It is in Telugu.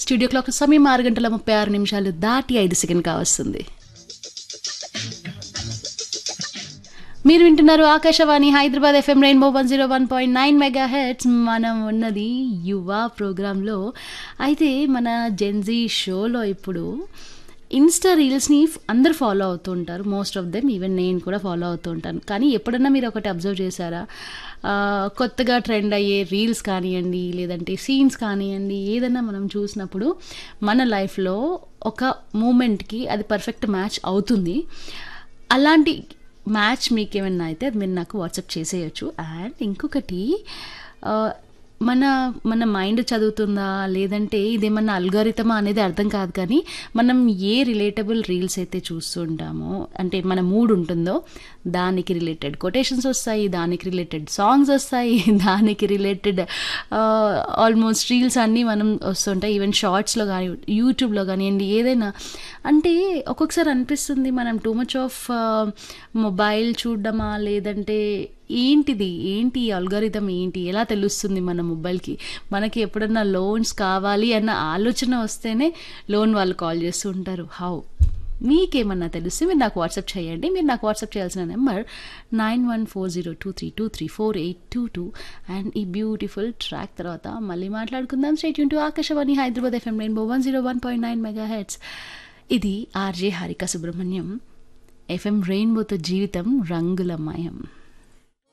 స్టూడియో క్లాక్ సమయం ఆరు గంటల ముప్పై ఆరు నిమిషాలు దాటి ఐదు సెకండ్ కావస్తుంది మీరు వింటున్నారు Akashvani Hyderabad FM rainbow one zero one point nine megahertz మనం ఉన్నది యువ ప్రోగ్రాంలో అయితే మన జెన్జీ షోలో ఇప్పుడు ఇన్స్టా రీల్స్ని అందరు ఫాలో అవుతూ ఉంటారు మోస్ట్ ఆఫ్ దెమ్ ఈవెన్ నేను కూడా ఫాలో అవుతూ ఉంటాను కానీ ఎప్పుడన్నా మీరు ఒకటి అబ్జర్వ్ చేశారా ఆ, కొత్తగా ట్రెండ్ అయ్యే రీల్స్ కానివ్వండి లేదంటే సీన్స్ కానివ్వండి ఏదైనా మనం చూసినప్పుడు మన లైఫ్లో ఒక మూమెంట్కి అది పర్ఫెక్ట్ మ్యాచ్ అవుతుంది అలాంటి మ్యాచ్ మీకు ఏమన్నా అయితే అది మీరు నాకు వాట్సాప్ చేసేయచ్చు అండ్ ఇంకొకటి ఆ, మన మన మైండ్ చదువుతుందా లేదంటే ఇదేమన్నా అల్గారితమా అనేది అర్థం కాదు కానీ మనం ఏ రిలేటబుల్ రీల్స్ అయితే చూస్తుంటామో అంటే మన మూడ్ ఉంటుందో దానికి రిలేటెడ్ కొటేషన్స్ వస్తాయి దానికి రిలేటెడ్ సాంగ్స్ వస్తాయి దానికి రిలేటెడ్ ఆల్మోస్ట్ రీల్స్ అన్నీ మనం వస్తుంటాయి ఈవెన్ షార్ట్స్లో కానీ యూట్యూబ్లో కానివ్వండి ఏదైనా అంటే ఒక్కొక్కసారి అనిపిస్తుంది మనం టూ మచ్ ఆఫ్ మొబైల్ చూడడమా లేదంటే ఏంటిది ఏంటి అల్గారిథం ఏంటి ఎలా తెలుస్తుంది మన మొబైల్కి మనకి ఎప్పుడన్నా లోన్స్ కావాలి అన్న ఆలోచన వస్తేనే లోన్ వాళ్ళు కాల్ చేస్తూ ఉంటారు హౌ మీకేమన్నా తెలిస్తే మీరు నాకు వాట్సాప్ చేయండి మీరు నాకు వాట్సాప్ చేయాల్సిన number nine one four zero two three two three four eight two two and ఈ బ్యూటిఫుల్ ట్రాక్ తర్వాత మళ్ళీ మాట్లాడుకుందాం స్టేట్ యూన్ to Akashvani Hyderabad FM rainbow one zero one point nine megahertz ఇది ఆర్జే హారిక సుబ్రహ్మణ్యం ఎఫ్ఎం రెయిన్బోతో జీవితం రంగులమయం